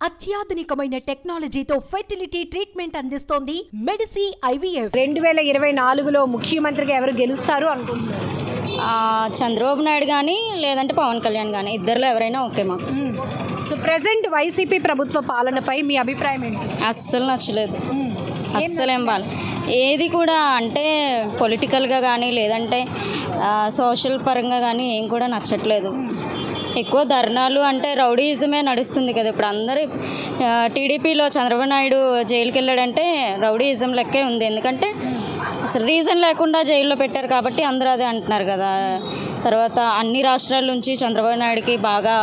అత్యాధునికమైన టెక్నాలజీతో fertility treatment అందిస్తోంది Medici IVF రెండు వేల ఇరవై నాలుగులో ముఖ్యమంత్రిగా ఎవరు గెలుస్తారు అనుకుంటున్నారు ఆ, చంద్రబాబు నాయుడు కానీ లేదంటే పవన్ కళ్యాణ్ కానీ ఇద్దరిలో ఎవరైనా ఓకే మాకు సో ప్రజెంట్ వైసీపీ ప్రభుత్వ పాలనపై మీ అభిప్రాయం ఏంటి అస్సలు నచ్చలేదు అస్సలు ఏం బాగా ఏది కూడా అంటే పొలిటికల్గా కానీ లేదంటే ఆ, సోషల్ పరంగా కానీ ఏం కూడా నచ్చట్లేదు ఎక్కువ ధర్నాలు అంటే రౌడీయిజమే నడుస్తుంది కదా ఇప్పుడు అందరూ ఆ, టీడీపీలో చంద్రబాబు నాయుడు జైలుకి వెళ్ళాడంటే రౌడీయిజం లెక్కే ఉంది ఎందుకంటే అసలు రీజన్ లేకుండా జైల్లో పెట్టారు కాబట్టి అందరూ అదే అంటున్నారు కదా తర్వాత అన్ని రాష్ట్రాల నుంచి చంద్రబాబు నాయుడుకి బాగా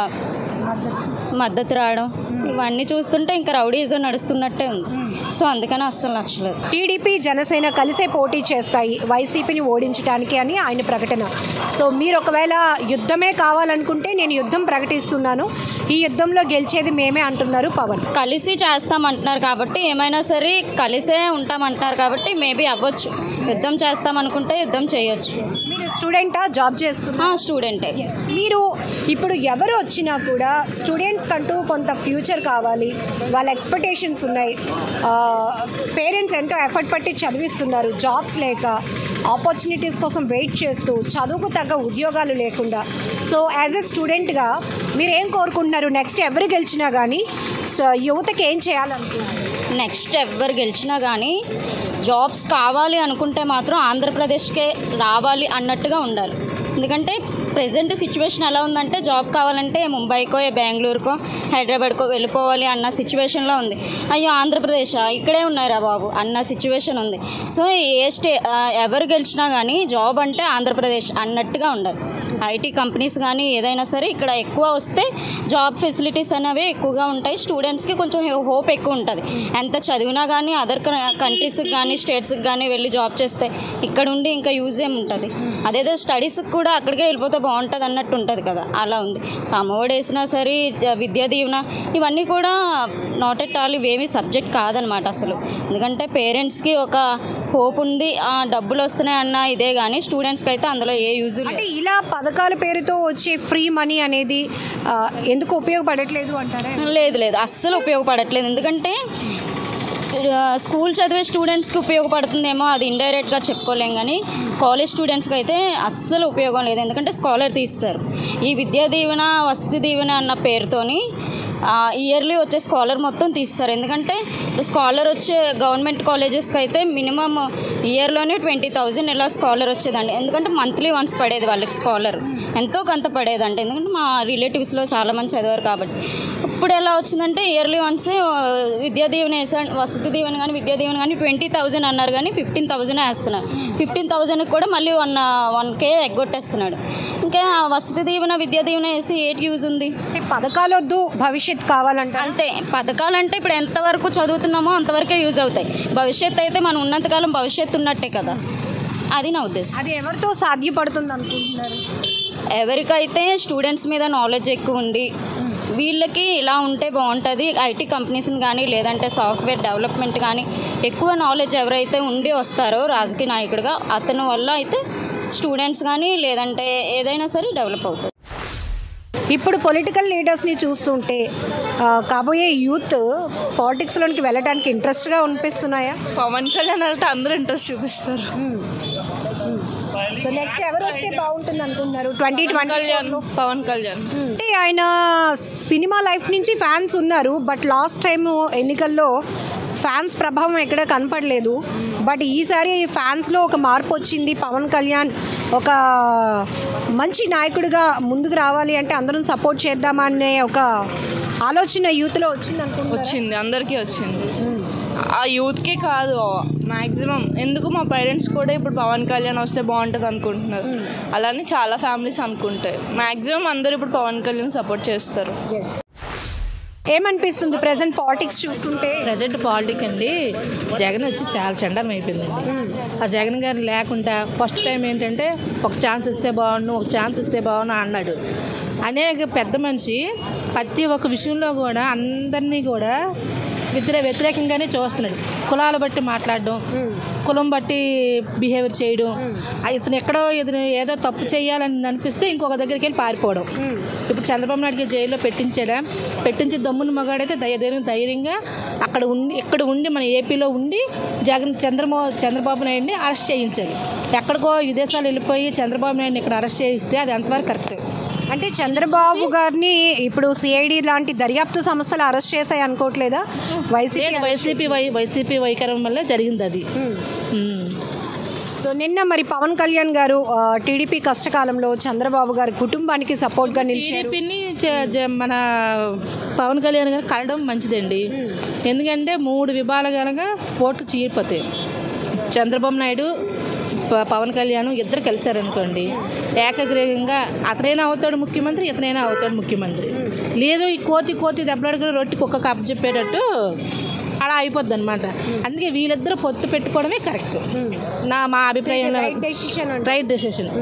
మద్దతు రావడం ఇవన్నీ చూస్తుంటే ఇంకా రౌడీజం నడుస్తున్నట్టే ఉంది సో అందుకని అస్సలు నచ్చలేదు టీడీపీ జనసేన కలిసే పోటీ చేస్తాయి వైసీపీని ఓడించడానికి అని ఆయన ప్రకటన సో మీరు ఒకవేళ యుద్ధమే కావాలనుకుంటే నేను యుద్ధం ప్రకటిస్తున్నాను ఈ యుద్ధంలో గెలిచేది మేమే అంటున్నారు పవన్ కలిసి చేస్తామంటున్నారు కాబట్టి ఏమైనా సరే కలిసే ఉంటామంటున్నారు కాబట్టి మేబీ అవ్వచ్చు యుద్ధం చేస్తామనుకుంటే యుద్ధం చేయొచ్చు మీరు స్టూడెంటా జాబ్ చేస్తున్నారు స్టూడెంటే మీరు ఇప్పుడు ఎవరు వచ్చినా కూడా స్టూడెంట్స్ కంటూ కొంత ఫ్యూచర్ కావాలి వాళ్ళ ఎక్స్పెక్టేషన్స్ ఉన్నాయి పేరెంట్స్ ఎంతో ఎఫర్ట్ పట్టి చదివిస్తున్నారు జాబ్స్ లేక ఆపర్చునిటీస్ కోసం వెయిట్ చేస్తూ చదువుకు తగ్గ ఉద్యోగాలు లేకుండా సో యాజ్ ఎ స్టూడెంట్గా మీరు ఏం కోరుకుంటున్నారు నెక్స్ట్ ఎవరు గెలిచినా కానీ సో యువతకి ఏం చేయాలనుకుంటున్నారు నెక్స్ట్ ఎవ్వరు గెలిచినా కానీ జాబ్స్ కావాలి అనుకుంటే మాత్రం ఆంధ్రప్రదేశ్కే రావాలి అన్నట్టుగా ఉండాలి ఎందుకంటే ప్రజెంట్ సిచ్యువేషన్ ఎలా ఉందంటే జాబ్ కావాలంటే ముంబైకో బెంగళూరుకో హైదరాబాద్కో వెళ్ళిపోవాలి అన్న సిచ్యువేషన్లో ఉంది అయ్యో ఆంధ్రప్రదేశ్ ఇక్కడే ఉన్నారా బాబు అన్న సిచ్యువేషన్ ఉంది సో ఏ స్టే ఆ, ఎవరు గెలిచినా కానీ జాబ్ అంటే ఆంధ్రప్రదేశ్ అన్నట్టుగా ఉండాలి ఐటీ కంపెనీస్ కానీ ఏదైనా సరే ఇక్కడ ఎక్కువ వస్తే జాబ్ ఫెసిలిటీస్ అనేవి ఎక్కువగా ఉంటాయి స్టూడెంట్స్కి కొంచెం హోప్ ఎక్కువ ఉంటుంది ఎంత చదివినా కానీ అదర్ కంట్రీస్కి కానీ స్టేట్స్కి కానీ వెళ్ళి జాబ్ చేస్తే ఇక్కడ ఉండి ఇంకా యూజ్ ఏమి ఉంటుంది అదేదో స్టడీస్కి కూడా అక్కడికే వెళ్ళిపోతే బాగుంటుంది అన్నట్టు ఉంటుంది కదా అలా ఉంది అమ్మఒడి వేసినా సరే జ- విద్యా దీవెన ఇవన్నీ కూడా నాట్ ఎట్ ఆల్ ఇవేమీ సబ్జెక్ట్ కాదనమాట అసలు ఎందుకంటే పేరెంట్స్కి ఒక హోప్ ఉంది ఆ, డబ్బులు వస్తున్నాయి అన్న ఇదే కానీ స్టూడెంట్స్కి అయితే అందులో ఏ యూజ్ లేదు అంటే ఇలా పథకాల పేరుతో వచ్చే ఫ్రీ మనీ అనేది ఆ, ఎందుకు ఉపయోగపడట్లేదు అంటారా లేదు లేదు అస్సలు ఉపయోగపడట్లేదు ఎందుకంటే ఆ, స్కూల్ చదివే స్టూడెంట్స్కి ఉపయోగపడుతుందేమో అది ఇండైరెక్ట్గా చెప్పుకోలేం కానీ కాలేజ్ స్టూడెంట్స్కి అయితే అస్సలు ఉపయోగం లేదు ఎందుకంటే స్కాలర్ తీస్తారు ఈ విద్యా దీవెన వసతి దీవెన అన్న పేరుతోని ఇయర్లీ వచ్చే స్కాలర్ మొత్తం తీస్తారు ఎందుకంటే ఇప్పుడు స్కాలర్ వచ్చే గవర్నమెంట్ కాలేజెస్కి అయితే మినిమం ఇయర్లోనే ట్వంటీ థౌజండ్ ఇలా స్కాలర్ వచ్చేదండి ఎందుకంటే మంత్లీ వన్స్ పడేది వాళ్ళకి స్కాలర్ ఎంతో కొంత పడేదండి ఎందుకంటే మా రిలేటివ్స్లో చాలామంది చదివారు కాబట్టి ఇప్పుడు ఎలా వచ్చిందంటే ఇయర్లీ వన్స్ విద్యా దీవెన వేసా వసతి దీవెన కానీ విద్యా దీవెన కానీ ట్వంటీ థౌజండ్ అన్నారు కానీ ఫిఫ్టీన్ థౌజండ్ వేస్తున్నారు ఫిఫ్టీన్ థౌజండ్కి కూడా మళ్ళీ వన్ వన్ కే ఎగ్గొట్టేస్తున్నాడు ఇంకా ఆ వసతి దీవెన విద్యా దీవెన వేసి ఏటి యూజ్ ఉంది అంటే పథకాలు వద్దు భవిష్యత్ కావాలంట అంతే పథకాలు అంటే ఇప్పుడు ఎంతవరకు చదువుతున్నామో అంతవరకే యూజ్ అవుతాయి భవిష్యత్తు అయితే మనం ఉన్నంతకాలం భవిష్యత్తు ఉన్నట్టే కదా అది నా ఉద్దేశం అది ఎవరితో సాధ్యపడుతుంది అనుకుంటున్నారు ఎవరికైతే స్టూడెంట్స్ మీద నాలెడ్జ్ ఎక్కువ ఉంది వీళ్ళకి ఇలా ఉంటే బాగుంటుంది ఐటీ కంపెనీస్ని కానీ లేదంటే సాఫ్ట్వేర్ డెవలప్మెంట్ కానీ ఎక్కువ నాలెడ్జ్ ఎవరైతే ఉండి వస్తారో రాజకీయ నాయకుడిగా అతని వల్ల అయితే స్టూడెంట్స్ కానీ లేదంటే ఏదైనా సరే డెవలప్ అవుతుంది ఇప్పుడు పొలిటికల్ లీడర్స్ని చూస్తుంటే ఆ, కాబోయే యూత్ పాలిటిక్స్లోనికి వెళ్ళడానికి ఇంట్రెస్ట్గా అనిపిస్తున్నాయా పవన్ కళ్యాణ్ అంటే అందరూ ఇంట్రెస్ట్ చూపిస్తారు సో నెక్స్ట్ ఎవరు వస్తే బాగుంటుంది అనుకుంటున్నారు ట్వంటీ ట్వంటీ కళ్యాణ్ పవన్ కళ్యాణ్ అంటే ఆయన సినిమా లైఫ్ నుంచి ఫ్యాన్స్ ఉన్నారు బట్ లాస్ట్ టైం ఎన్నికల్లో ఫ్యాన్స్ ప్రభావం ఎక్కడ కనపడలేదు బట్ ఈసారి ఫ్యాన్స్లో ఒక మార్పు వచ్చింది పవన్ కళ్యాణ్ ఒక మంచి నాయకుడిగా ముందుకు రావాలి అంటే అందరం సపోర్ట్ చేద్దామనే ఒక ఆలోచన యూత్లో వచ్చింది అనుకుంటున్నారా? వచ్చింది అందరికీ వచ్చింది ఆ యూత్కి కాదు మ్యాక్సిమం ఎందుకు మా పేరెంట్స్ కూడా ఇప్పుడు పవన్ కళ్యాణ్ వస్తే బాగుంటుంది అనుకుంటున్నారు అలానే చాలా ఫ్యామిలీస్ అనుకుంటాయి మ్యాక్సిమం అందరూ ఇప్పుడు పవన్ కళ్యాణ్ సపోర్ట్ చేస్తారు ఏమనిపిస్తుంది ప్రజెంట్ పాలిటిక్స్ చూస్తుంటే ప్రజెంట్ పాలిటిక్ అండి జగన్ వచ్చి చాలా చండం అయిపోయిందండి ఆ జగన్ గారు లేకుండా ఫస్ట్ టైం ఏంటంటే ఒక ఛాన్స్ ఇస్తే బాగుండు ఒక ఛాన్స్ ఇస్తే బాగుండు అన్నాడు అనేక పెద్ద మనిషి ప్రతి ఒక్క విషయంలో కూడా అందరినీ కూడా వ్యతిరే వ్యతిరేకంగానే చూస్తున్నాడు కులాలు బట్టి మాట్లాడడం కులం బట్టి బిహేవియర్ చేయడం ఆ ఇతను ఎక్కడో ఇతను ఏదో తప్పు చేయాలని అనిపిస్తే ఇంకొక దగ్గరికి వెళ్ళి పారిపోవడం ఇప్పుడు చంద్రబాబు నాయుడుకి జైల్లో పెట్టించాడా పెట్టించి దమ్ముని మగాడైతే ధైర్యం ధైర్యంగా అక్కడ ఉండి ఇక్కడ ఉండి మన ఏపీలో ఉండి జగన్ చంద్రమో చంద్రబాబు నాయుడిని అరెస్ట్ చేయించాలి ఎక్కడికో విదేశాలు వెళ్ళిపోయి చంద్రబాబు నాయుడిని ఇక్కడ అరెస్ట్ చేయిస్తే అది ఎంతవరకు కరెక్ట్ అంటే చంద్రబాబు గారిని ఇప్పుడు సిఐడి లాంటి దర్యాప్తు సంస్థలు అరెస్ట్ చేశాయి అనుకోవట్లేదా వైసీపీ లేదు వైసీపీ వై వైసీపీ వైఖరం వల్ల జరిగింది అది ఉమ్. సో నిన్న మరి పవన్ కళ్యాణ్ గారు ఆ, టీడీపీ కష్టకాలంలో చంద్రబాబు గారి కుటుంబానికి సపోర్ట్గా నిలిచారు టీడీపీని చ- జ- మన పవన్ కళ్యాణ్ గారు కలడం మంచిదండి ఎందుకంటే మూడు విభాగాలుగా ఓట్లు చీలిపోతాయి చంద్రబాబు నాయుడు ప- పవన్ కళ్యాణ్ ఇద్దరు కలిశారనుకోండి ఏకగ్రీవంగా అతనైనా అవుతాడు ముఖ్యమంత్రి ఇతనైనా అవుతాడు ముఖ్యమంత్రి లేదు ఈ కోతి కోతి దెబ్బలాడుకుని రొట్టి కుక్క కప్ప చెప్పేటట్టు అలా అయిపోద్ది అనమాట అందుకే వీళ్ళిద్దరు పొత్తు పెట్టుకోవడమే కరెక్ట్ నా మా అభిప్రాయంలో రైట్ డెసిషన్ అంటే రైట్ డెసిషన్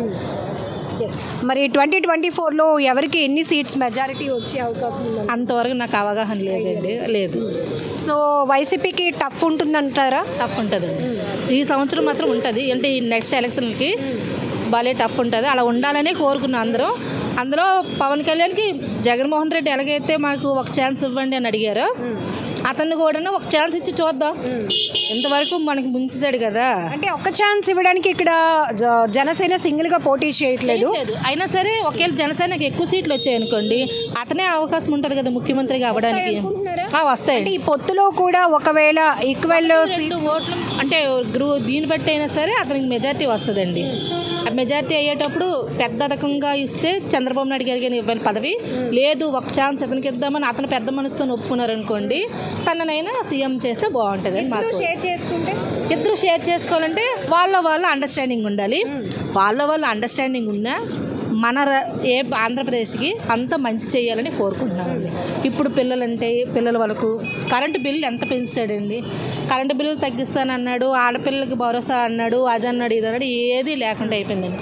Yes. మరి ట్వంటీ ట్వంటీ ఫోర్లో ఎవరికి ఎన్ని సీట్స్ మెజారిటీ వచ్చే అవకాశం ఉందండి అంతవరకు నాకు అవగాహన లేదండి లేదు సో వైసీపీకి టఫ్ ఉంటుందంటారా టఫ్ ఉంటుందండి ఈ సంవత్సరం మాత్రం ఉంటుంది అంటే ఈ నెక్స్ట్ ఎలక్షన్కి భలే టఫ్ ఉంటుంది అలా ఉండాలనే కోరుకున్నాం అందరం అందులో పవన్ కళ్యాణ్కి జగన్మోహన్ రెడ్డి ఎలాగైతే మాకు ఒక ఛాన్స్ ఇవ్వండి అని అడిగారో అతన్ని కూడా ఒక ఛాన్స్ ఇచ్చి చూద్దాం ఇంతవరకు మనకి ముంచాడు కదా అంటే ఒక్క ఛాన్స్ ఇవ్వడానికి ఇక్కడ జ- జనసేన సింగిల్ గా పోటీ చేయట్లేదు లేదు అయినా సరే ఒకవేళ జనసేనకి ఎక్కువ సీట్లు వచ్చాయనుకోండి అతనే అవకాశం ఉంటుంది కదా ముఖ్యమంత్రిగా అవ్వడానికి ఆ, వస్తాయండి అంటే ఈ పొత్తులో కూడా ఒకవేళ ఈక్వల్ రెండు ఓట్లు అంటే గ్రూ దీన్ని బట్టి అయినా సరే అతనికి మెజార్టీ వస్తుందండి ఆ మెజార్టీ అయ్యేటప్పుడు పెద్ద రకంగా ఇస్తే చంద్రబాబు నాయుడు గారికి ఇవ్వాలి పదవి లేదు ఒక ఛాన్స్ అతనికి ఇద్దామని అతను పెద్ద మనసుతో ఒప్పుకున్నారనుకోండి తననైనా సీఎం చేస్తే బాగుంటుంది అని మాకు షేర్ చేసుకుంటే ఇద్దరు షేర్ చేసుకోవాలంటే వాళ్ళ వాళ్ళ అండర్స్టాండింగ్ ఉండాలి వాళ్ళ వాళ్ళ అండర్స్టాండింగ్ ఉన్నా మన ర- ఏ ఆంధ్రప్రదేశ్కి అంత మంచి చేయాలని కోరుకుంటున్నామండి ఇప్పుడు పిల్లలంటే పిల్లల వరకు కరెంటు బిల్లు ఎంత పెంచాడండి కరెంటు బిల్లు తగ్గిస్తానన్నాడు ఆడపిల్లలకి భరోసా అన్నాడు అది అన్నాడు ఇది అన్నాడు ఏది లేకుండా అయిపోయిందండి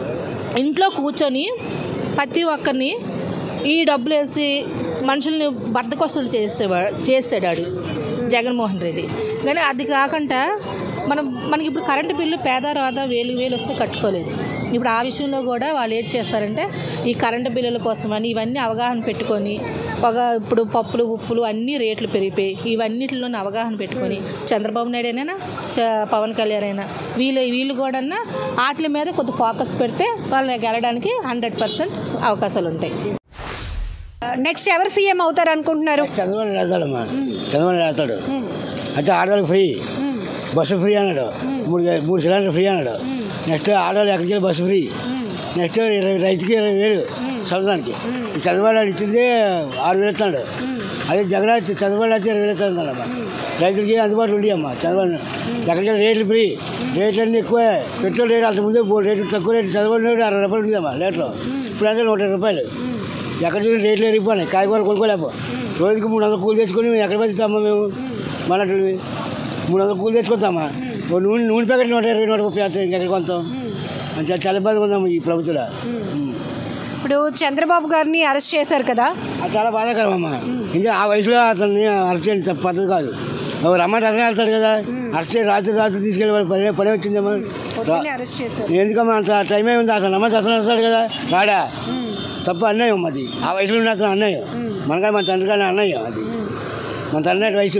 ఇంట్లో కూర్చొని ప్రతి ఒక్కరిని ఈ డబ్బులు వేసి మనుషుల్ని బద్దకొస్తులు చేసేవాడు చేసాడు జగన్మోహన్ రెడ్డి కానీ అది కాకుండా మనం మనకి ఇప్పుడు కరెంటు బిల్లు పేద రాదా వేలు వేలు వస్తే కట్టుకోలేదు ఇప్పుడు ఆ విషయంలో కూడా వాళ్ళు ఏం చేస్తారంటే ఈ కరెంటు బిల్లుల కోసమని ఇవన్నీ అవగాహన పెట్టుకొని ఒక ఇప్పుడు పప్పులు ఉప్పులు అన్ని రేట్లు పెరిగిపోయి ఇవన్నిటిలోనే అవగాహన పెట్టుకొని చంద్రబాబు నాయుడు అయినా చ- పవన్ కళ్యాణ్ అయినా వీళ్ళు వీళ్ళు కూడా వాటి మీద కొద్ది ఫోకస్ పెడితే వాళ్ళు గెలడానికి హండ్రెడ్ పర్సెంట్ అవకాశాలు ఉంటాయి నెక్స్ట్ ఎవరు సీఎం అవుతారు అనుకుంటున్నారు చంద్రబాబు రాస్తాడమ్మా చంద్రబాబు రాస్తాడు అయితే ఆడవాళ్ళకి ఫ్రీ బస్సు ఫ్రీ అన్నాడు మూడు మూడు సిలిండర్ ఫ్రీ అన్నాడు నెక్స్ట్ ఆడవాళ్ళు ఎక్కడికి వెళ్ళి బస్సు ఫ్రీ నెక్స్ట్ ఇరవై రైతుకి ఇరవై వేలు సంవత్సరానికి ఈ చంద్రబాబు నాయుడు ఇచ్చింది ఆరు వేలు ఇస్తున్నాడు అదే జగన్ అయితే చంద్రబాబు అయితే ఇరవై వేలు ఇస్తున్నాడమ్మా రైతులకి అందుబాటులో ఉండి అమ్మా చంద్రబాబు నాయుడు. ఎక్కడికి వెళ్ళి రేట్లు ఫ్రీ రేట్లు అన్నీ ఎక్కువే పెట్రోల్ రేటు అంతకుముందు మూడు రేట్లు తక్కువ రేటు చంద్రబాబు నాయుడు అరవై రూపాయలు ఉండేదమ్మా లీటరు ఇప్పుడు అంటే నూట ఇరవై రూపాయలు ఎక్కడ చూసి రేట్లు ఎరిగిపోయినాయి కాయగూరలు కొనుక్కోలేపు రోజుకి మూడు వందల కూలి తెచ్చుకొని ఎక్కడ బతుకుతామా మేము మనటువంటి మూడు వందల కూలి తెచ్చుకుంటామా ఓ నూనె నూనె ప్యాకెట్ నూట ఇరవై నూట ముప్పై వస్తాయి ఇంకెక్కడ కొంటాం అని చాలా చాలా ఇబ్బందిగా ఉందాము ఈ ప్రభుత్వంలో ఉం. ఇప్పుడు చంద్రబాబు గారిని అరెస్ట్ చేశారు కదా అది చాలా బాధాకరం అమ్మా ఇంకా ఆ వయసులో అతన్ని అరెస్ట్ చేయడం తప్ప పద్ధతి కాదు ఓ రమ్మంటే అతనే వెళ్తాడు కదా అరెస్ట్ చేసి రాత్రి రాత్రి తీసుకెళ్ళి వాడు పని పని వచ్చిందమ్మా రా- పొద్దున్నే అరెస్ట్ చేశారు ఎందుకమ్మా అంత టైం ఏముంది అతను రమ్మంటే అతను వెళ్తాడు కదా రాడా తప్ప అన్యాయం అది ఆ వయసులో ఉన్న అతను అన్యాయం మనకాడ మన తండ్రి కానీ అన్యాయం అది మన తండ్రి వయసు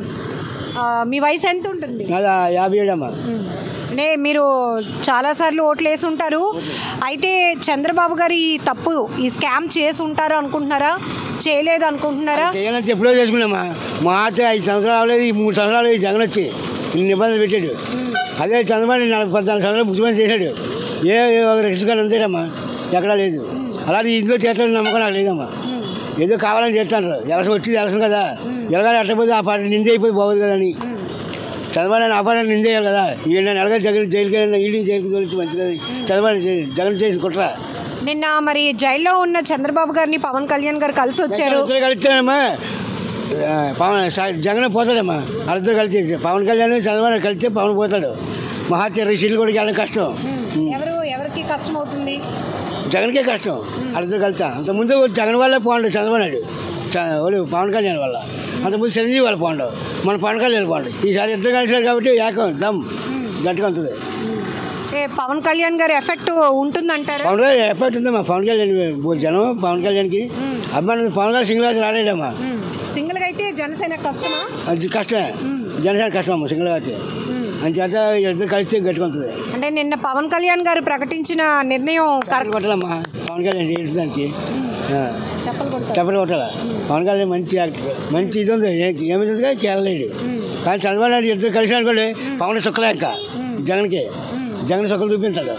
ఆ, మీ వయసు ఎంత ఉంటుంది అది ఆ యాభై ఏడు అమ్మా అంటే మీరు చాలాసార్లు ఓట్లు వేసి ఉంటారు అయితే చంద్రబాబు గారు ఈ తప్పు ఈ స్కామ్ చేసి ఉంటారు అనుకుంటున్నారా చేయలేదు అనుకుంటున్నారా చేయాలంటే ఎప్పుడో చేసుకున్నామా మా అత్త ఐదు సంవత్సరాలు అవ్వలేదు ఈ మూడు సంవత్సరాలు ఈ జగన్ వచ్చి ఇన్ని నిబంధనలు పెట్టాడు అదే చంద్రబాబు నలభై పద్నాలుగు సంవత్సరాలు ముఖ్యమంత్రి చేశాడు ఏ ఏ ఒక రిక్షకాలు ఉందేటమ్మా ఎక్కడా లేదు అలాగే ఇంట్లో చేస్తాడని నమ్మకం నాకు లేదమ్మా ఏదో కావాలని చేస్తాను ఎలసం వచ్చింది ఎలసం కదా ఎలాగని అట్టపోతే ఆ పార్టీ నింద అయిపోయి బాగోదు కదా అని చంద్రబాబు నాయుడు ఆ పార్టీ నింద చేయాలి కదా ఈ నేను ఎలాగ జగన్ జైలుకి వెళ్ళిన ఈడీ జైలుకి తోలిస్తే మంచిది కదా చంద్రబాబు నాయుడు జగన్ చేసి కుట్రా నిన్న మరి జైల్లో ఉన్న చంద్రబాబు గారిని పవన్ కళ్యాణ్ గారు కలిసి వచ్చారు ఇద్దరు కలిస్తేనమ్మా ఆ, పవన్ సా- జగన్ పోతాడమ్మా వాళ్ళిద్దరు కలిసి పవన్ కళ్యాణ్ చంద్రబాబు నాయుడు కలిస్తే పవన్ పోతాడు మహాత్య సీట్లు కూడా వెళ్ళడం కష్టం ఎవరు ఎవరికి కష్టం అవుతుంది జగన్కే కష్టం వాళ్ళిద్దరు కలిసా అంత ముందు జగన్ వల్లే పోండు చంద్రబాబు నాయుడు చ- వాళ్ళు పవన్ కళ్యాణ్ వల్ల అంతకుముందు చిరంజీవి వాళ్ళు పోండు మన పవన్ కళ్యాణ్ వెళ్ళిపోండి ఈసారి ఇద్దరు కలిసారు కాబట్టి ఏకం దమ్ గట్టిగా ఉంటుంది ఏ పవన్ కళ్యాణ్ గారి ఎఫెక్ట్ ఉంటుందంటారా పవన్ కళ్యాణ్ ఎఫెక్ట్ ఉందమ్మా పవన్ కళ్యాణ్ జనం పవన్ కళ్యాణ్కి అభిమానం పవన్ కళ్యాణ్ సింగిల్ అయితే రాలేడమ్మా సింగిల్గా అయితే జనసేన కష్టమా అది కష్టమే జనసేన కష్టం అమ్మ సింగిల్ అయితే అంచేత ఇద్దరు కలిస్తే గట్టిగా ఉంటుంది అంటే నిన్న పవన్ కళ్యాణ్ గారు ప్రకటించిన నిర్ణయం కరెక్ట్ కరెక్ట్ కొట్టాలమ్మా పవన్ కళ్యాణ్ ఏంటి దానికి ఆ. చెప్పలు కొట్టారు చెప్పలు కొట్టాల పవన్ కళ్యాణ్ మంచి యాక్టర్ మంచి ఇది ఉంది ఏ- ఏమి ఉంది కానీ కేరళేడు కానీ చంద్రబాబు నాయుడు ఇద్దరు కలిసి అనుకోండి పవన్ సుక్కలే ఇంకా జగన్కి జగన్ సుక్కలు చూపించాడు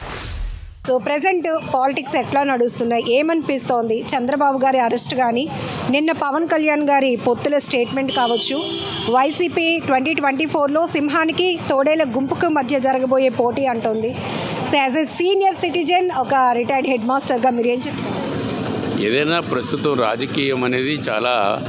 సో ప్రజెంట్ పాలిటిక్స్ ఎట్లా నడుస్తున్నాయి ఏమనిపిస్తోంది చంద్రబాబు గారి అరెస్ట్ కానీ నిన్న పవన్ కళ్యాణ్ గారి పొత్తుల స్టేట్మెంట్ కావచ్చు వైసీపీ ట్వంటీ ట్వంటీ ఫోర్లో సింహానికి తోడేల గుంపుకు మధ్య జరగబోయే పోటీ అంటోంది so as a senior citizen ఒక రిటైర్డ్ హెడ్ మాస్టర్గా మీరు ఏం చెప్తారు ఏదైనా ప్రస్తుతం రాజకీయం అనేది చాలా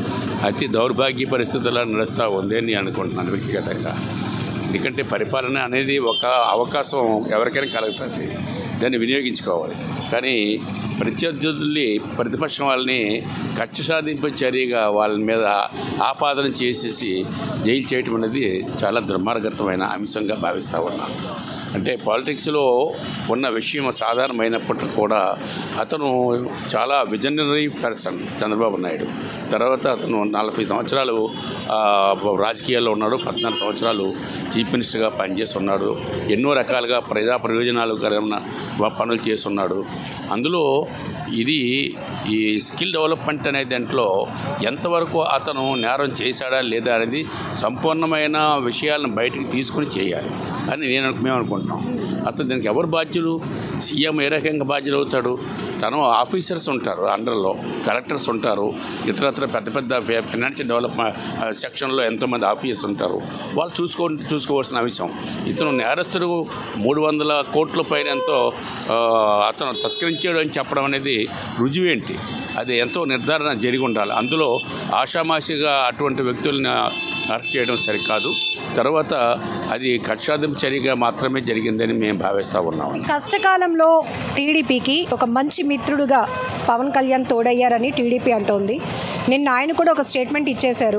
అతి దౌర్భాగ్య పరిస్థితుల్లో నడుస్తూ ఉంది అని నేను అనుకుంటున్నాను వ్యక్తిగతంగా ఎందుకంటే పరిపాలన అనేది ఒక అవకాశం ఎవరికైనా కలుగుతుంది దాన్ని వినియోగించుకోవాలి కానీ ప్రత్యర్థుల్ని ప్రతిపక్షం వాళ్ళని కక్ష సాధింపు చర్యగా వాళ్ళ మీద ఆపాదన చేసేసి జైలు చేయటం అనేది చాలా దుర్మార్గతమైన అంశంగా భావిస్తూ ఉన్నాను అంటే పాలిటిక్స్లో ఉన్న విషయం సాధారణమైనప్పటికీ కూడా అతను చాలా విజనరీ పర్సన్ చంద్రబాబు నాయుడు తర్వాత అతను నలభై సంవత్సరాలు ఆ, రాజకీయాల్లో ఉన్నాడు పద్నాలుగు సంవత్సరాలు చీఫ్ మినిస్టర్గా పనిచేసి ఉన్నాడు ఎన్నో రకాలుగా ప్రజా ప్రయోజనాలు కలిగిన పనులు చేస్తున్నాడు అందులో ఇది ఈ స్కిల్ డెవలప్మెంట్ అనే దాంట్లో ఎంతవరకు అతను నేరం చేశాడా లేదా అనేది సంపూర్ణమైన విషయాలను బయటకు తీసుకుని చేయాలి అని నేను మేము అనుకుంటున్నాం అసలు దీనికి ఎవరు బాధ్యులు సీఎం ఏ రకంగా బాధ్యులు అవుతాడు తను ఆఫీసర్స్ ఉంటారు అండర్లో కలెక్టర్స్ ఉంటారు ఇతరత్ర పెద్ద పెద్ద ఫై- ఫైనాన్షియల్ డెవలప్మెంట్ ఆ, సెక్షన్లో ఎంతోమంది ఆఫీసర్స్ ఉంటారు వాళ్ళు చూసుకో చూసుకోవాల్సిన అంశం ఇతను నేరస్తుడు మూడు వందల కోట్ల పైన ఎంతో ఆ, అతను తస్కరించాడు అని చెప్పడం అనేది రుజువేంటి అది ఎంతో నిర్ధారణ జరిగి ఉండాలి అందులో ఆషామాషిగా అటువంటి వ్యక్తుల్ని అరెస్ట్ చేయడం సరికాదు తర్వాత అది కక్షాదింపు చర్యగా మాత్రమే జరిగిందని మేము భావిస్తూ ఉన్నాం కష్టకాలంలో టీడీపీకి ఒక మంచి మిత్రుడుగా పవన్ కళ్యాణ్ తోడయ్యారని టీడీపీ అంటోంది నిన్న ఆయన కూడా ఒక స్టేట్మెంట్ ఇచ్చేశారు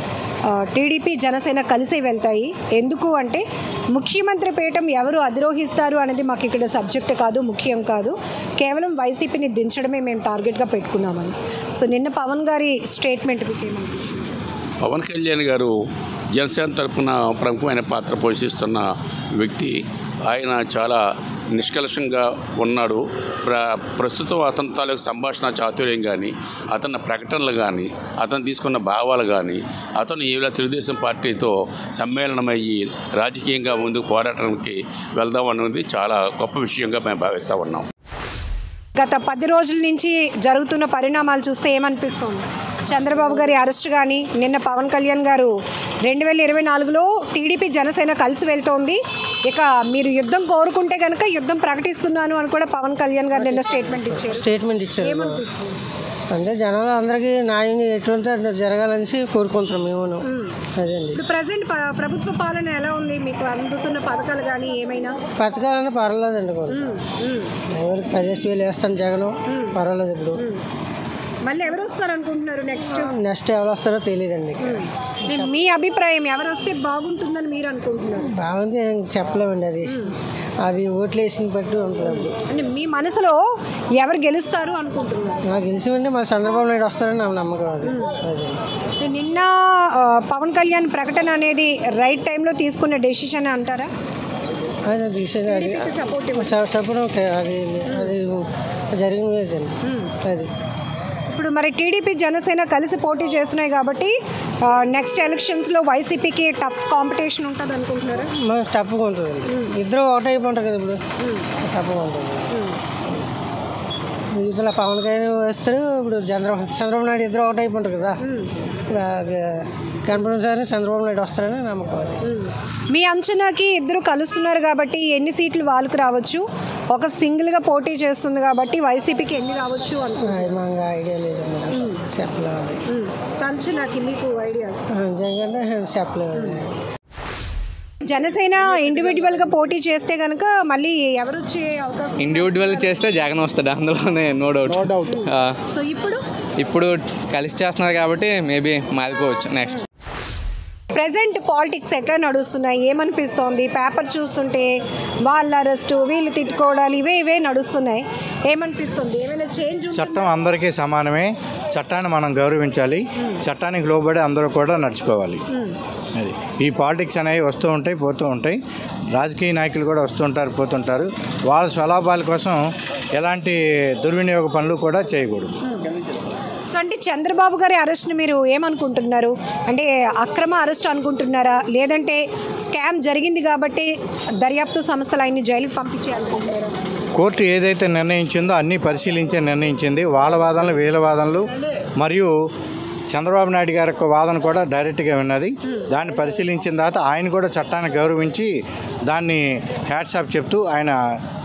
ఆ, టీడీపీ జనసేన కలిసి వెళ్తాయి ఎందుకు అంటే ముఖ్యమంత్రి పీఠం ఎవరు అధిరోహిస్తారు అనేది మాకు ఇక్కడ సబ్జెక్ట్ కాదు ముఖ్యం కాదు కేవలం వైసీపీని దించడమే మేము టార్గెట్గా పెట్టుకున్నామని సో నిన్న పవన్ గారి స్టేట్మెంట్ మీకు ఏమనిపించింది పవన్ కళ్యాణ్ గారు జనసేన తరపున ప్రముఖమైన పాత్ర పోషిస్తున్న వ్యక్తి ఆయన చాలా నిష్కలషంగా ఉన్నాడు ప్ర ప్రస్తుతం అతని తాలూకు సంభాషణ చాతుర్యం కానీ అతని ప్రకటనలు కానీ అతను తీసుకున్న భావాలు కానీ అతను ఇలా తెలుగుదేశం పార్టీతో సమ్మేళనమయ్యి రాజకీయంగా ముందుకు పోరాటానికి వెళ్దాం అన్నది చాలా గొప్ప విషయంగా మేము భావిస్తూ ఉన్నాం గత పది రోజుల నుంచి జరుగుతున్న పరిణామాలు చూస్తే ఏమనిపిస్తుంది చంద్రబాబు గారి అరెస్ట్ కానీ నిన్న పవన్ కళ్యాణ్ గారు రెండు వేల ఇరవై నాలుగులో టీడీపీ జనసేన కలిసి వెళ్తోంది ఇక మీరు యుద్ధం కోరుకుంటే కనుక యుద్ధం ప్రకటిస్తున్నాను అని కూడా పవన్ కళ్యాణ్ గారు నిన్న స్టేట్మెంట్ ఇచ్చారు స్టేట్మెంట్ ఇచ్చారు ఏమనిపిస్తుంది అంటే జనాలు అందరికీ న్యాయం ఎటువంటి అటు జరగాలని కోరుకుంటున్నాం మేము అదండి ఇప్పుడు ప్రజెంట్ ప్రభుత్వ పాలన ఎలా ఉంది మీకు అందుతున్న పథకాలు కానీ ఏమైనా పథకాలన్నీ పర్వాలేదండి కొంత ఎవరికి పదిహేను వేలు వేస్తాను జగన్ పర్వాలేదు ఇప్పుడు మళ్ళీ ఎవరు వస్తారు అనుకుంటున్నారు నెక్స్ట్ నెక్స్ట్ ఎవరు వస్తారో తెలియదండి మీ అభిప్రాయం ఎవరు వస్తే బాగుంటుందని మీరు అనుకుంటున్నారు బాగుంది ఏం చెప్పలేమండి అది అది ఓట్లు వేసిన బట్టి ఉంటుంది అప్పుడు అంటే మీ మనసులో ఎవరు గెలుస్తారు అనుకుంటున్నారు నాకు తెలిసిమంటే మా చంద్రబాబు నాయుడు వస్తారని నా నమ్మకం అది అది అంటే నిన్న ఆ, పవన్ కళ్యాణ్ ప్రకటన అనేది రైట్ టైంలో తీసుకున్న డెసిషన్ అంటారా అది డిసిషన్ అది స- సపోర్ట్ ఓకే. అది అది జరిగింది లేదండి అది ఇప్పుడు మరి టీడీపీ జనసేన కలిసి పోటీ చేస్తున్నాయి కాబట్టి నెక్స్ట్ ఎలక్షన్స్లో వైసీపీకి టఫ్ కాంపిటీషన్ ఉంటుంది అనుకుంటున్నారా మనకు టఫ్గా ఉంటుందండి ఇద్దరు ఒకటే అయిపోతారు కదా ఇప్పుడు టఫ్గా ఉంటుంది ఇతల పవన్ కళ్యాణ్ వస్తారు ఇప్పుడు చంద్రబాబు చంద్రబాబు నాయుడు ఇద్దరు ఒకటే అయిపోతారు కదా ఇప్పుడు కన్ఫర్మ్ సార్ చంద్రబాబు నాయుడు వస్తారని నమ్మకం అది మీ అంచనాకి ఇద్దరు కలుస్తున్నారు కాబట్టి ఎన్ని సీట్లు వాళ్ళకి రావచ్చు ఒక సింగిల్గా పోటీ చేస్తుంది కాబట్టి వైసీపీకి ఎన్ని రావచ్చు అనుకుంటున్నారు అది మనకు ఐడియా లేదు మరి చెప్పలేము అది అంచనాకి మీకు ఐడియా నిజంగానే చెప్పలేము అది జనసేన ఇండివిజువల్గా పోటీ చేస్తే కనుక మళ్ళీ ఎవరు వచ్చే అవకాశం ఇండివిజువల్ చేస్తే జగన్ వస్తాడు అందులోనే నో డౌట్ సో ఇప్పుడు ఇప్పుడు కలిసి చేస్తున్నారు కాబట్టి మేబీ మారిపోవచ్చు నెక్స్ట్ ప్రజెంట్ పాలిటిక్స్ ఎట్లా నడుస్తున్నాయి ఏమనిపిస్తోంది పేపర్ చూస్తుంటే వాళ్ళ అరెస్టు వీళ్ళు తిట్టుకోవడాలు ఇవే ఇవే నడుస్తున్నాయి ఏమనిపిస్తుంది ఏమైనా చేంజ్ చట్టం అందరికీ సమానమే చట్టాన్ని మనం గౌరవించాలి చట్టానికి లోబడి అందరూ కూడా నడుచుకోవాలి అది ఈ పాలిటిక్స్ అనేవి వస్తూ ఉంటాయి పోతూ ఉంటాయి రాజకీయ నాయకులు కూడా వస్తుంటారు పోతుంటారు వాళ్ళ స్వలాభాల కోసం ఎలాంటి దుర్వినియోగ పనులు కూడా చేయకూడదు సో అంటే చంద్రబాబు గారి అరెస్ట్ని మీరు ఏమనుకుంటున్నారు అంటే అక్రమ అరెస్ట్ అనుకుంటున్నారా లేదంటే స్కామ్ జరిగింది కాబట్టి దర్యాప్తు సంస్థలు ఆయన్ని జైలుకి పంపించేయాలనుకుంటున్నారా కోర్టు ఏదైతే నిర్ణయించిందో అన్నీ పరిశీలించే నిర్ణయించింది వాళ్ళ వాదనలు వీళ్ళ వాదనలు మరియు చంద్రబాబు నాయుడు గారి యొక్క వాదన కూడా డైరెక్ట్గా విన్నది దాన్ని పరిశీలించిన తర్వాత ఆయన కూడా చట్టాన్ని గౌరవించి దాన్ని హ్యాట్సాప్ చెప్తూ ఆయన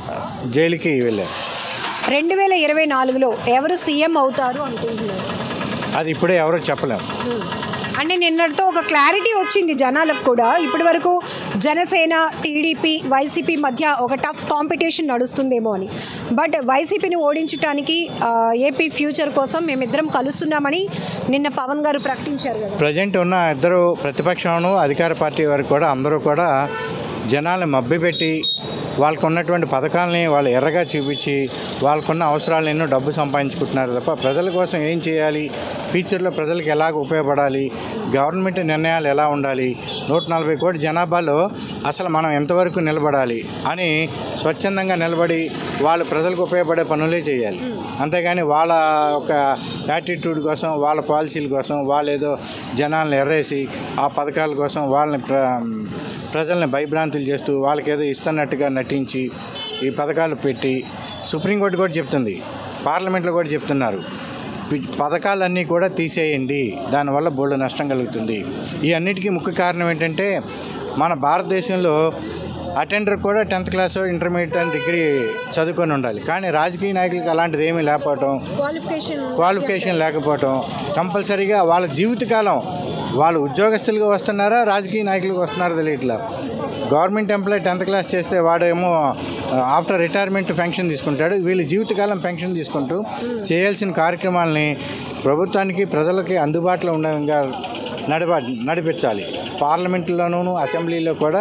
జైలుకి వెళ్ళారు రెండు వేల ఇరవై నాలుగులో ఎవరు సీఎం అవుతారు అనుకుంటున్నారు అది ఇప్పుడే ఎవరో చెప్పలేము అంటే నిన్నటితో ఒక క్లారిటీ వచ్చింది జనాలకు కూడా ఇప్పటి వరకు జనసేన టీడీపీ వైసీపీ మధ్య ఒక టఫ్ కాంపిటీషన్ నడుస్తుందేమో అని బట్ వైసీపీని ఓడించడానికి ఆ, ఏపీ ఫ్యూచర్ కోసం మేమిద్దరం కలుస్తున్నామని నిన్న పవన్ గారు ప్రకటించారు కదా ప్రజెంట్ ఉన్న ఇద్దరు ప్రతిపక్షంను అధికార పార్టీ వారు కూడా అందరూ కూడా జనాల్ని మభ్యపెట్టి వాళ్ళకు ఉన్నటువంటి పథకాలని వాళ్ళు ఎర్రగా చూపించి వాళ్ళకున్న అవసరాలను ఎన్నో డబ్బు సంపాదించుకుంటున్నారు తప్ప ప్రజల కోసం ఏం చేయాలి ఫ్యూచర్లో ప్రజలకు ఎలాగ ఉపయోగపడాలి గవర్నమెంట్ నిర్ణయాలు ఎలా ఉండాలి నూట నలభై కోటి జనాభాలో అసలు మనం ఎంతవరకు నిలబడాలి అని స్వచ్ఛందంగా నిలబడి వాళ్ళు ప్రజలకు ఉపయోగపడే పనులే చేయాలి అంతేగాని వాళ్ళ ఒక యాటిట్యూడ్ కోసం వాళ్ళ పాలసీల కోసం వాళ్ళు ఏదో జనాలను ఎర్రేసి ఆ పథకాల కోసం వాళ్ళని ప్ర ప్రజల్ని భయభ్రాంతులు చేస్తూ వాళ్ళకి ఏదో ఇస్తున్నట్టుగా నటించి ఈ పథకాలు పెట్టి సుప్రీంకోర్టు కూడా చెప్తుంది పార్లమెంట్లో కూడా చెప్తున్నారు పి- పథకాలన్నీ కూడా తీసేయండి దానివల్ల బోల్డ్ నష్టం కలుగుతుంది ఈ అన్నిటికీ ముఖ్య కారణం ఏంటంటే మన భారతదేశంలో అటెండర్ కూడా tenth class intermediate and degree చదువుకొని ఉండాలి కానీ రాజకీయ నాయకులకు అలాంటిది ఏమీ లేకపోవటం క్వాలిఫికేషన్ క్వాలిఫికేషన్ లేకపోవటం కంపల్సరీగా వాళ్ళ జీవితకాలం వాళ్ళు ఉద్యోగస్తులుగా వస్తున్నారా రాజకీయ నాయకులుగా వస్తున్నారా తెలియట్లా గవర్నమెంట్ ఎంప్లాయ్ టెన్త్ క్లాస్ చేస్తే వాడేమో ఆఫ్టర్ రిటైర్మెంట్ పెన్షన్ తీసుకుంటాడు వీళ్ళు జీవితకాలం పెన్షన్ తీసుకుంటూ చేయాల్సిన కార్యక్రమాలని ప్రభుత్వానికి ప్రజలకి అందుబాటులో ఉండగా నడవ నడిపించాలి పార్లమెంట్లోనూ అసెంబ్లీలో కూడా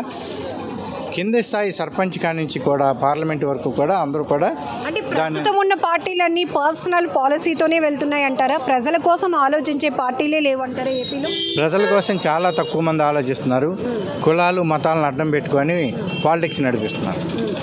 కింది స్థాయి సర్పంచ్ కాడి నుంచి కూడా పార్లమెంట్ వరకు కూడా అందరూ కూడా అంటే ప్రస్తుతం ఉన్న పార్టీలన్నీ పర్సనల్ పాలసీతోనే వెళ్తున్నాయి అంటారా ప్రజల కోసం ఆలోచించే పార్టీలే లేవంటారా ఏపీలో ప్రజల కోసం చాలా తక్కువ మంది ఆలోచిస్తున్నారు కులాలు మతాలను అడ్డం పెట్టుకొని పాలిటిక్స్ నడిపిస్తున్నారు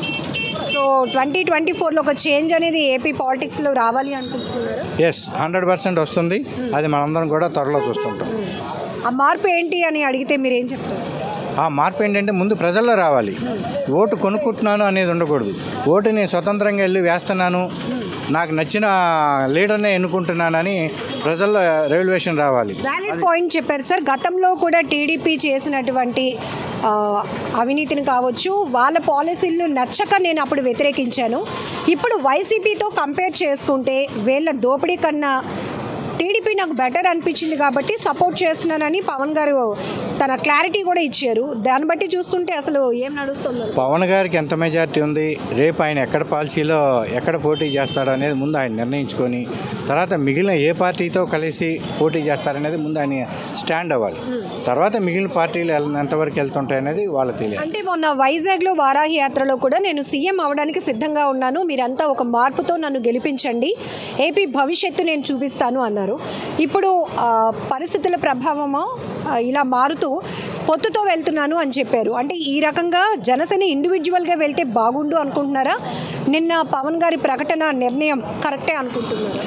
సో ట్వంటీ ట్వంటీ ఫోర్లో ఒక చేంజ్ అనేది ఏపీ పాలిటిక్స్లో రావాలి అనుకుంటున్నారా ఎస్ హండ్రెడ్ పర్సెంట్ వస్తుంది అది మనందరం కూడా త్వరలో చూస్తుంటాం ఆ మార్పు ఏంటి అని అడిగితే మీరు ఏం చెప్తారు ఆ మార్పు ఏంటంటే ముందు ప్రజల్లో రావాలి ఓటు కొనుక్కుంటున్నాను అనేది ఉండకూడదు ఓటు నేను స్వతంత్రంగా వెళ్ళి వేస్తున్నాను నాకు నచ్చిన లీడర్నే ఎన్నుకుంటున్నానని ప్రజల్లో రెవల్యూషన్ రావాలి వ్యాలిడ్ పాయింట్ చెప్పారు సార్ గతంలో కూడా టీడీపీ చేసినటువంటి ఆ, అవినీతిని కావచ్చు వాళ్ళ పాలసీలు నచ్చక నేను అప్పుడు వ్యతిరేకించాను ఇప్పుడు వైసీపీతో కంపేర్ చేసుకుంటే వీళ్ళ దోపిడీ కన్నా టీడీపీ నాకు బెటర్ అనిపించింది కాబట్టి సపోర్ట్ చేస్తున్నానని పవన్ గారు తన క్లారిటీ కూడా ఇచ్చారు దాన్ని బట్టి చూస్తుంటే అసలు ఏం నడుస్తుందో పవన్ గారికి ఎంత మెజారిటీ ఉంది రేపు ఆయన ఎక్కడ పాలసీలో ఎక్కడ పోటీ చేస్తాడు అనేది ముందు ఆయన నిర్ణయించుకొని తర్వాత మిగిలిన ఏ పార్టీతో కలిసి పోటీ చేస్తారనేది ముందు ఆయన స్టాండ్ అవ్వాలి తర్వాత మిగిలిన పార్టీలు ఎల్- ఎంతవరకు వెళ్తుంటాయి అనేది వాళ్ళకి తెలియాలి అంటే మొన్న వైజాగ్లో వారాహి యాత్రలో కూడా నేను సీఎం అవడానికి సిద్ధంగా ఉన్నాను మీరంతా ఒక మార్పుతో నన్ను గెలిపించండి ఏపీ భవిష్యత్తు నేను చూపిస్తాను అన్నారు ఇప్పుడు ఆ, పరిస్థితుల ప్రభావమో ఆ, ఇలా మారుతూ పొత్తుతో వెళ్తున్నాను అని చెప్పారు అంటే ఈ రకంగా జనసేన ఇండివిజువల్గా వెళ్తే బాగుండు అనుకుంటున్నారా నిన్న పవన్ గారి ప్రకటన నిర్ణయం కరెక్టే అనుకుంటున్నారా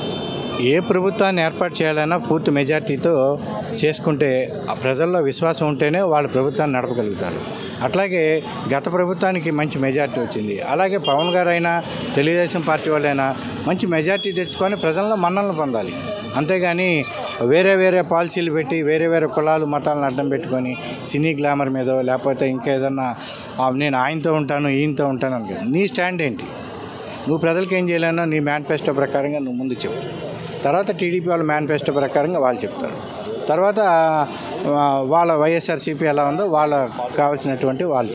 ఏ ప్రభుత్వాన్ని ఏర్పాటు చేయాలన్నా పూర్తి మెజార్టీతో చేసుకుంటే ఆ ప్రజల్లో విశ్వాసం ఉంటేనే వాళ్ళు ప్రభుత్వాన్ని నడపగలుగుతారు అట్లాగే గత ప్రభుత్వానికి మంచి మెజార్టీ వచ్చింది అలాగే పవన్ గారు అయినా తెలుగుదేశం పార్టీ వాళ్ళైనా మంచి మెజార్టీ తెచ్చుకొని ప్రజల్లో మన్నలను పొందాలి అంతేగాని వేరే వేరే పాలసీలు పెట్టి వేరే వేరే కులాలు మతాలను అడ్డం పెట్టుకొని సినీ గ్లామర్ మీదో లేకపోతే ఇంకా ఏదన్నా "ఆ, నేను ఆయనతో ఉంటాను ఈయనతో ఉంటాను అని కాదు. నీ స్టాండ్ ఏంటి నువ్వు ప్రజలకు ఏం చేయాలన్నా నీ మేనిఫెస్టో ప్రకారంగా నువ్వు ముందు చెప్పు తర్వాత టీడీపీ వాళ్ళ మేనిఫెస్టో ప్రకారంగా వాళ్ళు చెప్తారు తర్వాత ఆ, వాళ్ళ వైఎస్ఆర్సీపీ ఎలా ఉందో వాళ్ళ కావాల్సినటువంటి వాళ్ళు